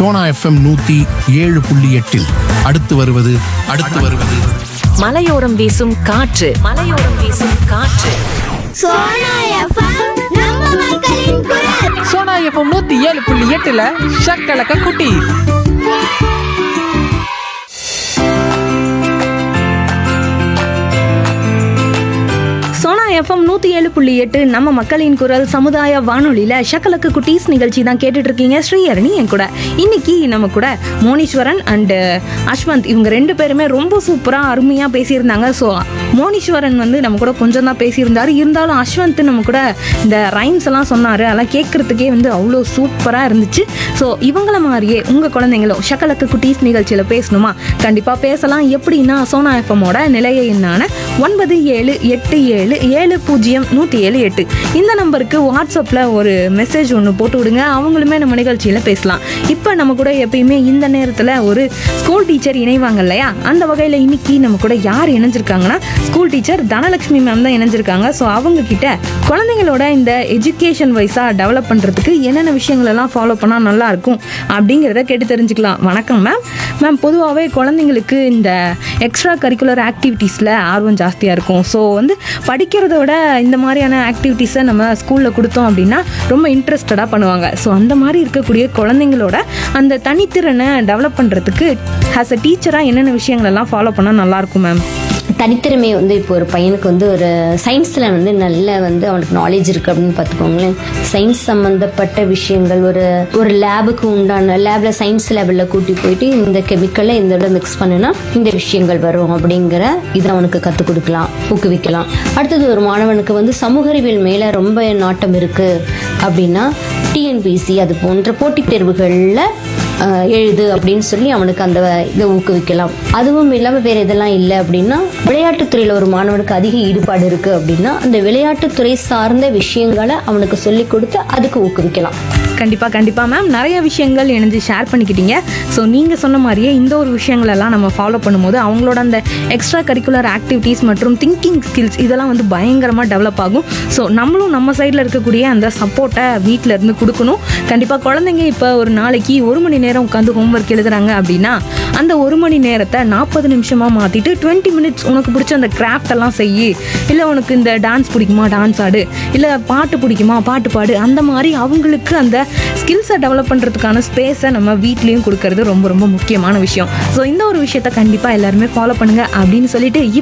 Sona FM நூத்தி ஏழு புள்ளி எட்டில் அடுத்து வருவது அடுத்து வருவது மலையோரம் வீசும் காற்று மலையோரம் வீசும் காற்று சோனா எஃப்எம் நம்ம மக்களின் குரல் சோனா எஃப்எம் நூத்தி ஏழு புள்ளி எட்டுல ஷக்கலக்க குட்டி சோனா எஃப்எம் நூற்றி ஏழு புள்ளி எட்டு நம்ம மக்களின் குரல் சமுதாய வானொலியில் ஷக்கலக்கு குட்டீஸ் நிகழ்ச்சி தான் கேட்டுட்டு இருக்கீங்க ஸ்ரீஹரணி என் கூட இன்னைக்கு நம்ம கூட மோனீஸ்வரன் அண்டு அஸ்வந்த் இவங்க ரெண்டு பேருமே ரொம்ப சூப்பராக அருமையாக பேசியிருந்தாங்க ஸோ மோனீஸ்வரன் வந்து நம்ம கூட கொஞ்சம் தான் பேசியிருந்தாரு இருந்தாலும் அஸ்வந்த் நம்ம கூட இந்த ரைம்ஸ் எல்லாம் சொன்னார் அதெல்லாம் கேட்குறதுக்கே வந்து அவ்வளோ சூப்பராக இருந்துச்சு ஸோ இவங்கள மாதிரியே உங்கள் குழந்தைங்களும் ஷக்கலக்கு குட்டீஸ் நிகழ்ச்சியில் பேசணுமா கண்டிப்பாக பேசலாம் எப்படின்னா சோனா எஃப்எம்மோட நிலைய எண்ணான ஒன்பது ஏழு எட்டு ஏழு ஏழு பூஜ்ஜியம் நூற்றி ஏழு எட்டு இந்த நம்பருக்கு வாட்ஸ்அப்பில் ஒரு மெசேஜ் ஒன்று போட்டு விடுங்க அவங்களுமே நம்ம நிகழ்ச்சியில் பேசலாம் இப்போ நம்ம கூட எப்பயுமே இந்த நேரத்தில் ஒரு ஸ்கூல் டீச்சர் இணைவாங்க இல்லையா அந்த வகையில் இன்னைக்கு நம்ம கூட யார் இணைஞ்சிருக்காங்கன்னா ஸ்கூல் டீச்சர் தனலட்சுமி மேம் தான் இணைஞ்சிருக்காங்க ஸோ அவங்க கிட்ட குழந்தைங்களோட இந்த எஜுகேஷன் வைஸாக டெவலப் பண்ணுறதுக்கு என்னென்ன விஷயங்கள் எல்லாம் ஃபாலோ பண்ணால் நல்லா இருக்கும் அப்படிங்கிறத கேட்டு தெரிஞ்சுக்கலாம் வணக்கம் மேம் மேம் பொதுவாகவே குழந்தைங்களுக்கு இந்த எக்ஸ்ட்ரா கரிக்குலர் ஆக்டிவிட்டீஸில் ஆர்வம் ஜாஸ்தியாக இருக்கும் ஸோ வந்து படிக்கிறத விட இந்த மாதிரியான ஆக்டிவிட்டீஸை நம்ம ஸ்கூலில் கொடுத்தோம் அப்படின்னா ரொம்ப இன்ட்ரெஸ்டடாக பண்ணுவாங்க ஸோ அந்த மாதிரி இருக்கக்கூடிய குழந்தைங்களோட அந்த தனித்திறனை டெவலப் பண்ணுறதுக்கு ஆஸ் அ டீச்சராக என்னென்ன விஷயங்கள் எல்லாம் ஃபாலோ பண்ணால் நல்லாயிருக்கும் மேம் தனித்திறமை வந்து இப்போ ஒரு பையனுக்கு வந்து ஒரு சயின்ஸில் வந்து நல்ல வந்து அவனுக்கு நாலேஜ் இருக்கு அப்படின்னு பார்த்துக்கோங்களேன் சயின்ஸ் சம்மந்தப்பட்ட விஷயங்கள் ஒரு ஒரு லேபுக்கு உண்டான லேபில் சயின்ஸ் லேபில் கூட்டி போயிட்டு இந்த கெமிக்கலை இந்த இடம் மிக்ஸ் பண்ணுனா இந்த விஷயங்கள் வரும் அப்படிங்கிற இதை அவனுக்கு கற்றுக் கொடுக்கலாம் ஊக்குவிக்கலாம் அடுத்தது ஒரு மாணவனுக்கு வந்து சமூக அறிவியல் மேலே ரொம்ப நாட்டம் இருக்கு அப்படின்னா டிஎன்பிசி அது போன்ற போட்டித் தேர்வுகளில் ஆஹ் எழுது அப்படின்னு சொல்லி அவனுக்கு அந்த இதை ஊக்குவிக்கலாம் அதுவும் இல்லாமல் வேற இதெல்லாம் இல்லை அப்படின்னா விளையாட்டுத்துறையில் ஒரு மாணவனுக்கு அதிக ஈடுபாடு இருக்கு அப்படின்னா அந்த விளையாட்டுத்துறை சார்ந்த விஷயங்களை அவனுக்கு சொல்லி கொடுத்து அதுக்கு ஊக்குவிக்கலாம் கண்டிப்பாக கண்டிப்பாக மேம் நிறைய விஷயங்கள் இணைஞ்சு ஷேர் பண்ணிக்கிட்டீங்க ஸோ நீங்கள் சொன்ன மாதிரியே இந்த ஒரு விஷயங்களெல்லாம் நம்ம ஃபாலோ பண்ணும்போது அவங்களோட அந்த எக்ஸ்ட்ரா கரிக்குலர் ஆக்டிவிட்டீஸ் மற்றும் திங்கிங் ஸ்கில்ஸ் இதெல்லாம் வந்து பயங்கரமாக டெவலப் ஆகும் ஸோ நம்மளும் நம்ம சைடில் இருக்கக்கூடிய அந்த சப்போர்ட்டை வீட்டில் இருந்து கொடுக்கணும் கண்டிப்பாக குழந்தைங்க இப்போ ஒரு நாளைக்கு ஒரு மணி நேரம் உட்காந்து ஹோம்ஒர்க் எழுதுறாங்க அப்படின்னா அந்த ஒரு மணி நேரத்தை நாற்பது நிமிஷமாக மாற்றிட்டு டுவெண்ட்டி மினிட்ஸ் உனக்கு பிடிச்ச அந்த கிராஃப்ட் எல்லாம் செய் இல்லை உனக்கு இந்த டான்ஸ் பிடிக்குமா டான்ஸ் ஆடு இல்லை பாட்டு பிடிக்குமா பாட்டு பாடு அந்த மாதிரி அவங்களுக்கு அந்த ஸ்கில்ஸை டெவலப் பண்ணுறதுக்கான ஸ்பேஸை நம்ம வீட்லேயும் கொடுக்கறது ரொம்ப ரொம்ப முக்கியமான விஷயம் ஸோ இந்த ஒரு விஷயத்த கண்டிப்பாக எல்லாருமே ஃபாலோ பண்ணுங்க அப்படின்னு சொல்லிட்டு